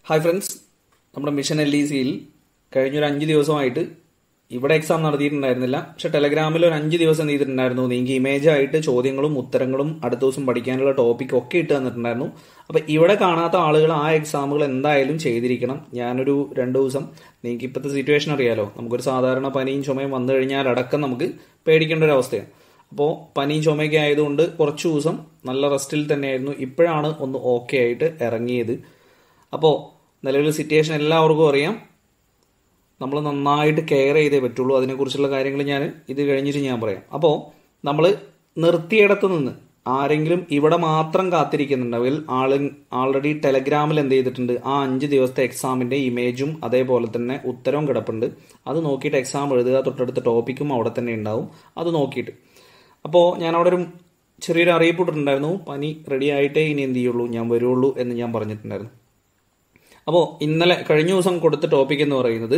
hi friends നമ്മുടെ mission L E സിയിൽ കഴിഞ്ഞൊരു അഞ്ച് ദിവസമായിട്ട് ഇവിടെ എക്സാം നടത്തിയിട്ടുണ്ടായിരുന്നില്ല പക്ഷെ ടെലഗ്രാമിൽ ഒരു അഞ്ച് ദിവസം എന്ത് ചെയ്തിട്ടുണ്ടായിരുന്നു നിങ്ങൾക്ക് ഇമേജ് ആയിട്ട് ചോദ്യങ്ങളും ഉത്തരങ്ങളും അടുത്ത ദിവസം പഠിക്കാനുള്ള ടോപ്പിക് ഒക്കെ ഇട്ട് തന്നിട്ടുണ്ടായിരുന്നു അപ്പൊ ഇവിടെ കാണാത്ത ആളുകൾ ആ എക്സാമുകൾ എന്തായാലും ചെയ്തിരിക്കണം ഞാനൊരു രണ്ട് ദിവസം നിങ്ങൾക്ക് ഇപ്പോഴത്തെ സിറ്റുവേഷൻ അറിയാലോ നമുക്കൊരു സാധാരണ പനിയും ചുമയും വന്നു കഴിഞ്ഞാൽ അടക്കം നമുക്ക് പേടിക്കേണ്ട ഒരു അവസ്ഥയാണ് അപ്പോൾ പനിയും ചുമയൊക്കെ ആയതുകൊണ്ട് കുറച്ച് ദിവസം നല്ല റെസ്റ്റിൽ തന്നെയായിരുന്നു ഇപ്പോഴാണ് ഒന്ന് ഓക്കെ ആയിട്ട് ഇറങ്ങിയത് അപ്പോൾ നിലവിലെ സിറ്റുവേഷൻ എല്ലാവർക്കും അറിയാം നമ്മൾ നന്നായിട്ട് കെയർ ചെയ്തേ പറ്റുള്ളൂ അതിനെക്കുറിച്ചുള്ള കാര്യങ്ങൾ ഞാൻ ഇത് കഴിഞ്ഞിട്ട് ഞാൻ പറയാം അപ്പോൾ നമ്മൾ നിർത്തിയിടത്ത് നിന്ന് ആരെങ്കിലും ഇവിടെ മാത്രം കാത്തിരിക്കുന്നുണ്ടെങ്കിൽ ആള് ആൾറെഡി ടെലഗ്രാമിൽ എന്ത് ചെയ്തിട്ടുണ്ട് ആ അഞ്ച് ദിവസത്തെ എക്സാമിന്റെ ഇമേജും അതേപോലെ തന്നെ ഉത്തരവും കിടപ്പുണ്ട് അത് നോക്കിയിട്ട് എക്സാം എഴുതുക തൊട്ടടുത്ത ടോപ്പിക്കും അവിടെ തന്നെ ഉണ്ടാവും അത് നോക്കിയിട്ട് അപ്പോൾ ഞാൻ അവിടെ ഒരു ചെറിയൊരു അറിയിപ്പ് ഇട്ടിട്ടുണ്ടായിരുന്നു പനി റെഡി ആയിട്ടേ ഇനി എന്ത് ചെയ്യുള്ളൂ ഞാൻ വരുള്ളൂ എന്ന് ഞാൻ പറഞ്ഞിട്ടുണ്ടായിരുന്നു അപ്പോൾ ഇന്നലെ കഴിഞ്ഞ ദിവസം കൊടുത്ത ടോപ്പിക് എന്ന് പറയുന്നത്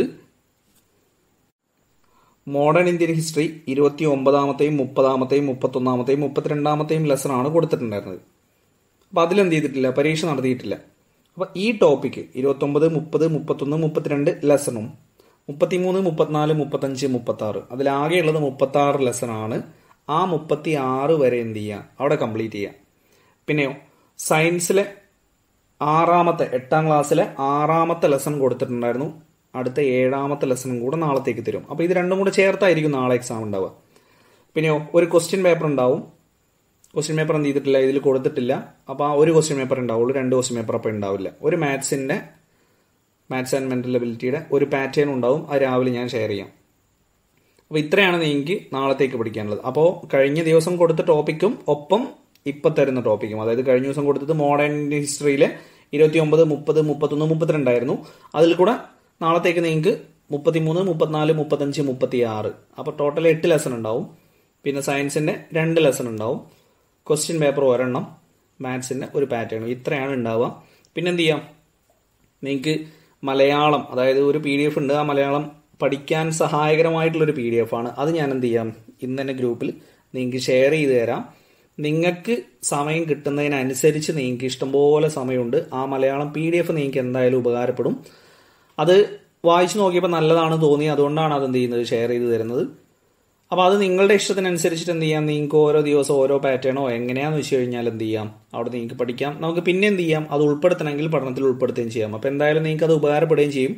മോഡേൺ ഇന്ത്യൻ ഹിസ്റ്ററി ഇരുപത്തി ഒമ്പതാമത്തെയും മുപ്പതാമത്തെയും മുപ്പത്തൊന്നാമത്തെയും മുപ്പത്തിരണ്ടാമത്തെയും ലെസൺ ആണ് കൊടുത്തിട്ടുണ്ടായിരുന്നത് അപ്പോൾ അതിലെന്ത് ചെയ്തിട്ടില്ല പരീക്ഷ നടത്തിയിട്ടില്ല അപ്പോൾ ഈ ടോപ്പിക്ക് ഇരുപത്തൊമ്പത് മുപ്പത് മുപ്പത്തൊന്ന് മുപ്പത്തിരണ്ട് ലെസണും മുപ്പത്തിമൂന്ന് മുപ്പത്തിനാല് മുപ്പത്തഞ്ച് മുപ്പത്തി ആറ് അതിലാകെയുള്ളത് മുപ്പത്തി ആറ് ലെസൺ ആണ് ആ മുപ്പത്തി ആറ് വരെ എന്ത് ചെയ്യുക അവിടെ കംപ്ലീറ്റ് ചെയ്യുക പിന്നെയോ സയൻസിലെ ആറാമത്തെ എട്ടാം ക്ലാസ്സിലെ ആറാമത്തെ ലെസൺ കൊടുത്തിട്ടുണ്ടായിരുന്നു അടുത്ത ഏഴാമത്തെ ലെസണും കൂടെ നാളത്തേക്ക് തരും അപ്പോൾ ഇത് രണ്ടും കൂടെ ചേർത്തായിരിക്കും നാളെ എക്സാം ഉണ്ടാവുക പിന്നെയോ ഒരു ക്വസ്റ്റ്യൻ പേപ്പർ ഉണ്ടാവും ക്വസ്റ്റ്യൻ പേപ്പർ എന്ത് ചെയ്തിട്ടില്ല ഇതിൽ കൊടുത്തിട്ടില്ല അപ്പോൾ ആ ഒരു ക്വസ്റ്റ്യൻ പേപ്പർ ഉണ്ടാവുള്ളൂ രണ്ട് ക്വസ്റ്റ്യൻ പേപ്പർ അപ്പോൾ ഉണ്ടാവില്ല ഒരു മാത്സിൻ്റെ മാത്സ് ആൻഡ് മെന്റൽ എബിലിറ്റിയുടെ ഒരു പാറ്റേൺ ഉണ്ടാവും അത് രാവിലെ ഞാൻ ഷെയർ ചെയ്യാം അപ്പോൾ ഇത്രയാണ് നിങ്ങൾക്ക് നാളത്തേക്ക് പഠിക്കാനുള്ളത് അപ്പോൾ കഴിഞ്ഞ ദിവസം കൊടുത്ത ടോപ്പിക്കും ഒപ്പം ഇപ്പം തരുന്ന ടോപ്പിക്കും അതായത് കഴിഞ്ഞ ദിവസം കൊടുത്തത് മോഡേൺ ഹിസ്റ്ററിയിലെ ഇരുപത്തി ഒമ്പത് മുപ്പത് മുപ്പത്തൊന്ന് മുപ്പത്തിരണ്ടായിരുന്നു അതിൽ കൂടെ നാളത്തേക്ക് നിങ്ങൾക്ക് മുപ്പത്തിമൂന്ന് മുപ്പത്തിനാല് മുപ്പത്തഞ്ച് മുപ്പത്തി ആറ് അപ്പോൾ ടോട്ടൽ എട്ട് ലെസൺ ഉണ്ടാവും പിന്നെ സയൻസിൻ്റെ രണ്ട് ലെസൺ ഉണ്ടാവും ക്വസ്റ്റ്യൻ പേപ്പർ ഒരെണ്ണം മാത്സിൻ്റെ ഒരു പാറ്റേൺ ഇത്രയാണ് ഉണ്ടാവുക പിന്നെ എന്ത് ചെയ്യാം നിങ്ങൾക്ക് മലയാളം അതായത് ഒരു പി ഡി എഫ് ഉണ്ട് ആ മലയാളം പഠിക്കാൻ സഹായകരമായിട്ടുള്ളൊരു പി ഡി എഫ് ആണ് അത് ഞാൻ എന്ത് ചെയ്യാം ഇന്ന് തന്നെ ഗ്രൂപ്പിൽ നിങ്ങൾക്ക് ഷെയർ ചെയ്ത് തരാം നിങ്ങൾക്ക് സമയം കിട്ടുന്നതിനനുസരിച്ച് നിങ്ങൾക്ക് ഇഷ്ടംപോലെ സമയമുണ്ട് ആ മലയാളം പി ഡി എഫ് നിങ്ങൾക്ക് എന്തായാലും ഉപകാരപ്പെടും അത് വായിച്ചു നോക്കിയപ്പോൾ നല്ലതാണ് തോന്നി അതുകൊണ്ടാണ് അത് എന്ത് ചെയ്യുന്നത് ഷെയർ ചെയ്ത് തരുന്നത് അപ്പോൾ അത് നിങ്ങളുടെ ഇഷ്ടത്തിനനുസരിച്ചിട്ട് എന്ത് ചെയ്യാം നിങ്ങൾക്ക് ഓരോ ദിവസം ഓരോ പാറ്റേണോ എങ്ങനെയാന്ന് വെച്ച് കഴിഞ്ഞാൽ എന്ത് ചെയ്യാം അവിടെ നിങ്ങൾക്ക് പഠിക്കാം നമുക്ക് പിന്നെ എന്ത് ചെയ്യാം അത് ഉൾപ്പെടുത്തണമെങ്കിൽ പഠനത്തിൽ ഉൾപ്പെടുത്തുകയും ചെയ്യാം അപ്പോൾ എന്തായാലും നിങ്ങൾക്ക് അത് ഉപകാരപ്പെടുകയും ചെയ്യും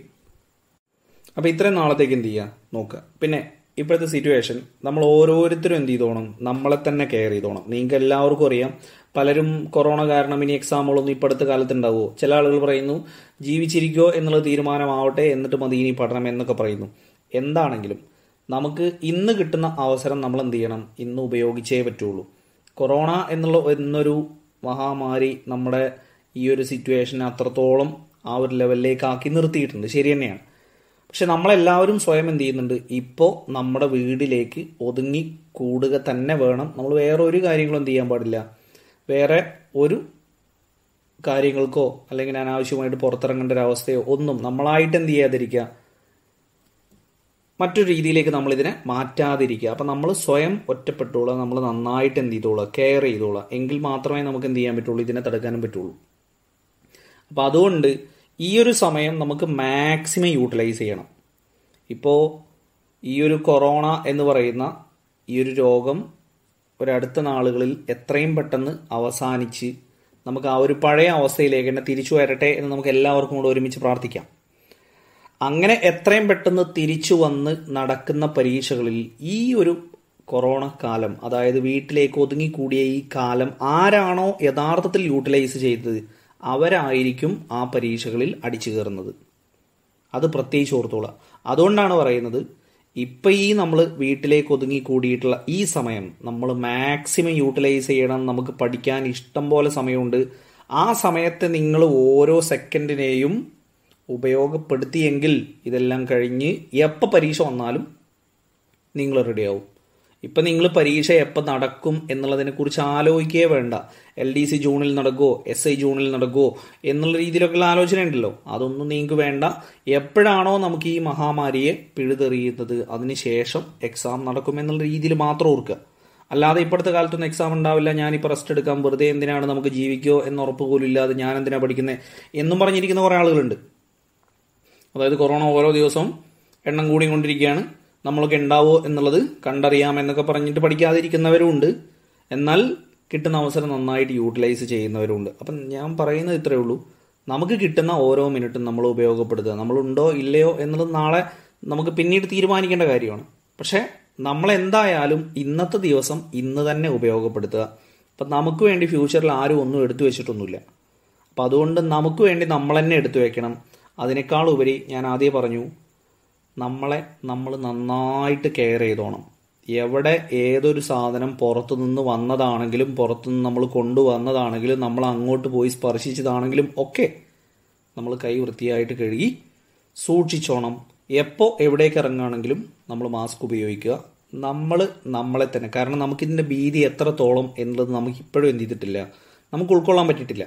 അപ്പോൾ ഇത്രയും നാളത്തേക്ക് എന്ത് ചെയ്യുക നോക്കുക പിന്നെ ഇപ്പോഴത്തെ സിറ്റുവേഷൻ നമ്മൾ ഓരോരുത്തരും എന്ത് ചെയ്തോണം നമ്മളെ തന്നെ കെയർ ചെയ്തോണം നിങ്ങൾക്ക് എല്ലാവർക്കും അറിയാം പലരും കൊറോണ കാരണം ഇനി എക്സാമുകളൊന്നും ഇപ്പോൾ അടുത്ത കാലത്ത് ഉണ്ടാവുമോ ചില ആളുകൾ പറയുന്നു ജീവിച്ചിരിക്കോ എന്നുള്ള തീരുമാനമാവട്ടെ എന്നിട്ട് മതി ഇനി പഠനം എന്നൊക്കെ പറയുന്നു എന്താണെങ്കിലും നമുക്ക് ഇന്ന് കിട്ടുന്ന അവസരം നമ്മൾ എന്ത് ചെയ്യണം ഇന്ന് ഉപയോഗിച്ചേ പറ്റുള്ളൂ കൊറോണ എന്നുള്ള എന്നൊരു മഹാമാരി നമ്മുടെ ഈ ഒരു സിറ്റുവേഷനെ അത്രത്തോളം ആ ഒരു ലെവലിലേക്ക് ആക്കി നിർത്തിയിട്ടുണ്ട് ശരി തന്നെയാണ് പക്ഷെ നമ്മളെല്ലാവരും സ്വയം എന്ത് ചെയ്യുന്നുണ്ട് ഇപ്പോൾ നമ്മുടെ വീടിലേക്ക് ഒതുങ്ങി കൂടുക തന്നെ വേണം നമ്മൾ വേറെ ഒരു കാര്യങ്ങളും എന്ത് ചെയ്യാൻ പാടില്ല വേറെ ഒരു കാര്യങ്ങൾക്കോ അല്ലെങ്കിൽ അനാവശ്യമായിട്ട് പുറത്തിറങ്ങേണ്ട ഒരു അവസ്ഥയോ ഒന്നും നമ്മളായിട്ട് എന്ത് ചെയ്യാതിരിക്കുക മറ്റൊരു രീതിയിലേക്ക് നമ്മൾ ഇതിനെ മാറ്റാതിരിക്കുക അപ്പം നമ്മൾ സ്വയം ഒറ്റപ്പെട്ടോളുക നമ്മൾ നന്നായിട്ട് എന്ത് ചെയ്തോളുക കെയർ ചെയ്തോളുക എങ്കിൽ മാത്രമേ നമുക്ക് എന്ത് ചെയ്യാൻ പറ്റുള്ളൂ ഇതിനെ തടുക്കാനും പറ്റുള്ളൂ അപ്പം അതുകൊണ്ട് ഈ ഒരു സമയം നമുക്ക് മാക്സിമം യൂട്ടിലൈസ് ചെയ്യണം ഇപ്പോൾ ഈ ഒരു കൊറോണ എന്ന് പറയുന്ന ഈ ഒരു രോഗം ഒരടുത്ത നാളുകളിൽ എത്രയും പെട്ടെന്ന് അവസാനിച്ച് നമുക്ക് ആ ഒരു പഴയ അവസ്ഥയിലേക്ക് തന്നെ തിരിച്ചു വരട്ടെ എന്ന് നമുക്ക് എല്ലാവർക്കും കൂടെ ഒരുമിച്ച് പ്രാർത്ഥിക്കാം അങ്ങനെ എത്രയും പെട്ടെന്ന് തിരിച്ചു വന്ന് നടക്കുന്ന പരീക്ഷകളിൽ ഈ ഒരു കൊറോണ കാലം അതായത് വീട്ടിലേക്ക് ഒതുങ്ങിക്കൂടിയ ഈ കാലം ആരാണോ യഥാർത്ഥത്തിൽ യൂട്ടിലൈസ് ചെയ്തത് അവരായിരിക്കും ആ പരീക്ഷകളിൽ അടിച്ചു കയറുന്നത് അത് പ്രത്യേകിച്ച് ഓർത്തോളാം അതുകൊണ്ടാണ് പറയുന്നത് ഇപ്പം ഈ നമ്മൾ വീട്ടിലേക്ക് ഒതുങ്ങി കൂടിയിട്ടുള്ള ഈ സമയം നമ്മൾ മാക്സിമം യൂട്ടിലൈസ് ചെയ്യണം നമുക്ക് പഠിക്കാൻ ഇഷ്ടം പോലെ സമയമുണ്ട് ആ സമയത്ത് നിങ്ങൾ ഓരോ സെക്കൻഡിനെയും ഉപയോഗപ്പെടുത്തിയെങ്കിൽ ഇതെല്ലാം കഴിഞ്ഞ് എപ്പോൾ പരീക്ഷ വന്നാലും നിങ്ങൾ റെഡിയാവും ഇപ്പം നിങ്ങൾ പരീക്ഷ എപ്പോൾ നടക്കും എന്നുള്ളതിനെ കുറിച്ച് ആലോചിക്കേ വേണ്ട എൽ ഡി സി ജൂണിൽ നടക്കുമോ എസ് ഐ ജൂണിൽ നടക്കുമോ എന്നുള്ള രീതിയിലൊക്കെയുള്ള ആലോചന ഉണ്ടല്ലോ അതൊന്നും നിങ്ങൾക്ക് വേണ്ട എപ്പോഴാണോ നമുക്ക് ഈ മഹാമാരിയെ പിഴുതെറിയുന്നത് അതിനുശേഷം എക്സാം നടക്കും എന്നുള്ള രീതിയിൽ മാത്രം ഓർക്കുക അല്ലാതെ ഇപ്പോഴത്തെ കാലത്തൊന്നും എക്സാം ഉണ്ടാവില്ല ഞാനിപ്പോൾ റെസ്റ്റ് എടുക്കാം വെറുതെ എന്തിനാണ് നമുക്ക് ജീവിക്കോ എന്ന് ഉറപ്പ് പോലും ഇല്ലാതെ ഞാൻ എന്തിനാ പഠിക്കുന്നത് എന്നും പറഞ്ഞിരിക്കുന്ന കുറേ ആളുകളുണ്ട് അതായത് കൊറോണ ഓരോ ദിവസവും എണ്ണം കൂടിക്കൊണ്ടിരിക്കുകയാണ് നമ്മളൊക്കെ ഉണ്ടാവോ എന്നുള്ളത് കണ്ടറിയാം എന്നൊക്കെ പറഞ്ഞിട്ട് പഠിക്കാതിരിക്കുന്നവരും ഉണ്ട് എന്നാൽ കിട്ടുന്ന അവസരം നന്നായിട്ട് യൂട്ടിലൈസ് ചെയ്യുന്നവരുണ്ട് അപ്പം ഞാൻ പറയുന്നത് ഇത്രയേ ഉള്ളൂ നമുക്ക് കിട്ടുന്ന ഓരോ മിനിറ്റും നമ്മൾ ഉപയോഗപ്പെടുത്തുക നമ്മളുണ്ടോ ഇല്ലയോ എന്നുള്ളത് നാളെ നമുക്ക് പിന്നീട് തീരുമാനിക്കേണ്ട കാര്യമാണ് പക്ഷേ നമ്മൾ എന്തായാലും ഇന്നത്തെ ദിവസം ഇന്ന് തന്നെ ഉപയോഗപ്പെടുത്തുക അപ്പം നമുക്ക് വേണ്ടി ഫ്യൂച്ചറിൽ ആരും ഒന്നും എടുത്തു വെച്ചിട്ടൊന്നുമില്ല അപ്പം അതുകൊണ്ട് നമുക്ക് വേണ്ടി നമ്മൾ തന്നെ എടുത്തു വെക്കണം അതിനേക്കാൾ ഉപരി ഞാൻ ആദ്യം പറഞ്ഞു നമ്മളെ നമ്മൾ നന്നായിട്ട് കെയർ ചെയ്തോണം എവിടെ ഏതൊരു സാധനം പുറത്തു നിന്ന് വന്നതാണെങ്കിലും പുറത്തുനിന്ന് നമ്മൾ കൊണ്ടുവന്നതാണെങ്കിലും നമ്മൾ അങ്ങോട്ട് പോയി സ്പർശിച്ചതാണെങ്കിലും ഒക്കെ നമ്മൾ കൈ വൃത്തിയായിട്ട് കഴുകി സൂക്ഷിച്ചോണം എപ്പോൾ എവിടേക്ക് ഇറങ്ങുകയാണെങ്കിലും നമ്മൾ മാസ്ക് ഉപയോഗിക്കുക നമ്മൾ നമ്മളെ തന്നെ കാരണം നമുക്കിതിൻ്റെ ഭീതി എത്രത്തോളം എന്നുള്ളത് നമുക്ക് ഇപ്പോഴും എന്ത് ചെയ്തിട്ടില്ല നമുക്ക് ഉൾക്കൊള്ളാൻ പറ്റിയിട്ടില്ല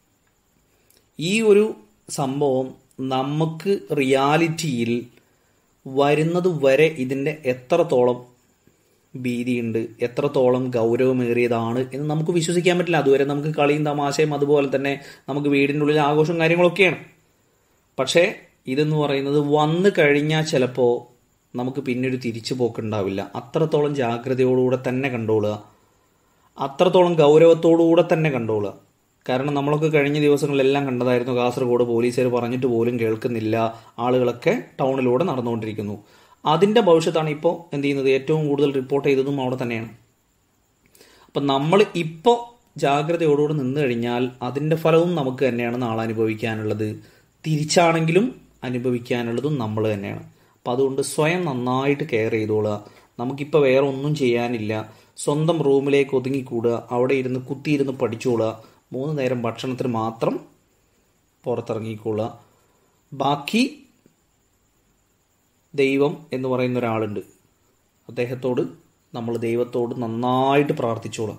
ഈ ഒരു സംഭവം നമുക്ക് റിയാലിറ്റിയിൽ വരുന്നത് വരെ ഇതിൻ്റെ എത്രത്തോളം ഭീതിയുണ്ട് എത്രത്തോളം ഗൗരവമേറിയതാണ് എന്ന് നമുക്ക് വിശ്വസിക്കാൻ പറ്റില്ല അതുവരെ നമുക്ക് കളിയും തമാശയും അതുപോലെ തന്നെ നമുക്ക് വീടിൻ്റെ ഉള്ളിൽ ആഘോഷവും കാര്യങ്ങളൊക്കെയാണ് പക്ഷേ ഇതെന്ന് പറയുന്നത് വന്നു കഴിഞ്ഞാൽ ചിലപ്പോൾ നമുക്ക് പിന്നൊരു തിരിച്ചു പോക്കുണ്ടാവില്ല അത്രത്തോളം ജാഗ്രതയോടുകൂടെ തന്നെ കണ്ടോളുക അത്രത്തോളം ഗൗരവത്തോടുകൂടെ തന്നെ കണ്ടോളുക കാരണം നമ്മളൊക്കെ കഴിഞ്ഞ ദിവസങ്ങളിലെല്ലാം കണ്ടതായിരുന്നു കാസർഗോഡ് പോലീസുകാർ പറഞ്ഞിട്ട് പോലും കേൾക്കുന്നില്ല ആളുകളൊക്കെ ടൗണിലൂടെ നടന്നുകൊണ്ടിരിക്കുന്നു അതിൻ്റെ ഭവിഷ്യത്താണ് ഇപ്പോൾ എന്ത് ചെയ്യുന്നത് ഏറ്റവും കൂടുതൽ റിപ്പോർട്ട് ചെയ്തതും അവിടെ തന്നെയാണ് അപ്പം നമ്മൾ ഇപ്പോൾ ജാഗ്രതയോടുകൂടി നിന്ന് കഴിഞ്ഞാൽ അതിൻ്റെ ഫലവും നമുക്ക് തന്നെയാണ് നാളെ അനുഭവിക്കാനുള്ളത് തിരിച്ചാണെങ്കിലും അനുഭവിക്കാനുള്ളതും നമ്മൾ തന്നെയാണ് അപ്പം അതുകൊണ്ട് സ്വയം നന്നായിട്ട് കെയർ ചെയ്തോളുക നമുക്കിപ്പോൾ വേറെ ഒന്നും ചെയ്യാനില്ല സ്വന്തം റൂമിലേക്ക് ഒതുങ്ങിക്കൂടുക അവിടെ ഇരുന്ന് കുത്തിയിരുന്ന് പഠിച്ചോളുക മൂന്ന് നേരം ഭക്ഷണത്തിന് മാത്രം പുറത്തിറങ്ങിക്കൊള്ളുക ബാക്കി ദൈവം എന്ന് പറയുന്ന ഒരാളുണ്ട് അദ്ദേഹത്തോട് നമ്മൾ ദൈവത്തോട് നന്നായിട്ട് പ്രാർത്ഥിച്ചോളാം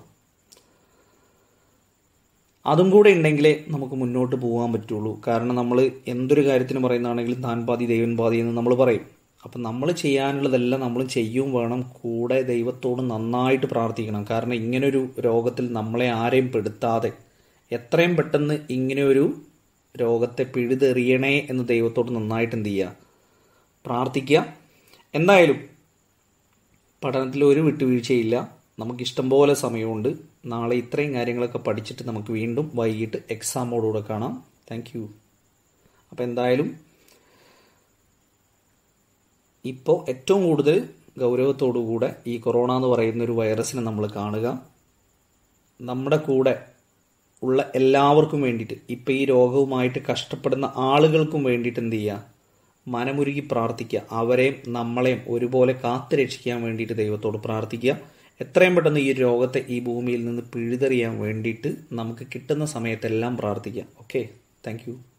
അതും കൂടെ ഉണ്ടെങ്കിലേ നമുക്ക് മുന്നോട്ട് പോകാൻ പറ്റുള്ളൂ കാരണം നമ്മൾ എന്തൊരു കാര്യത്തിന് പറയുന്നതാണെങ്കിലും താൻ പാതി ദൈവൻ പാതി എന്ന് നമ്മൾ പറയും അപ്പം നമ്മൾ ചെയ്യാനുള്ളതെല്ലാം നമ്മൾ ചെയ്യും വേണം കൂടെ ദൈവത്തോട് നന്നായിട്ട് പ്രാർത്ഥിക്കണം കാരണം ഇങ്ങനൊരു രോഗത്തിൽ നമ്മളെ ആരെയും പെടുത്താതെ എത്രയും പെട്ടെന്ന് ഇങ്ങനെയൊരു രോഗത്തെ പിഴുതെറിയണേ എന്ന് ദൈവത്തോട് നന്നായിട്ട് എന്ത് ചെയ്യുക പ്രാർത്ഥിക്കുക എന്തായാലും പഠനത്തിൽ ഒരു വിട്ടുവീഴ്ചയില്ല നമുക്കിഷ്ടം പോലെ സമയമുണ്ട് നാളെ ഇത്രയും കാര്യങ്ങളൊക്കെ പഠിച്ചിട്ട് നമുക്ക് വീണ്ടും വൈകിട്ട് എക്സാമോടുകൂടെ കാണാം താങ്ക് യു അപ്പോൾ എന്തായാലും ഇപ്പോൾ ഏറ്റവും കൂടുതൽ ഗൗരവത്തോടുകൂടെ ഈ കൊറോണ എന്ന് പറയുന്ന ഒരു വൈറസിനെ നമ്മൾ കാണുക നമ്മുടെ കൂടെ ഉള്ള എല്ലാവർക്കും വേണ്ടിയിട്ട് ഇപ്പം ഈ രോഗവുമായിട്ട് കഷ്ടപ്പെടുന്ന ആളുകൾക്കും വേണ്ടിയിട്ട് എന്ത് ചെയ്യുക മനമുരുകി പ്രാർത്ഥിക്കുക അവരെയും നമ്മളെയും ഒരുപോലെ കാത്തു രക്ഷിക്കാൻ വേണ്ടിയിട്ട് ദൈവത്തോട് പ്രാർത്ഥിക്കുക എത്രയും പെട്ടെന്ന് ഈ രോഗത്തെ ഈ ഭൂമിയിൽ നിന്ന് പിഴുതെറിയാൻ വേണ്ടിയിട്ട് നമുക്ക് കിട്ടുന്ന സമയത്തെല്ലാം പ്രാർത്ഥിക്കാം ഓക്കെ താങ്ക്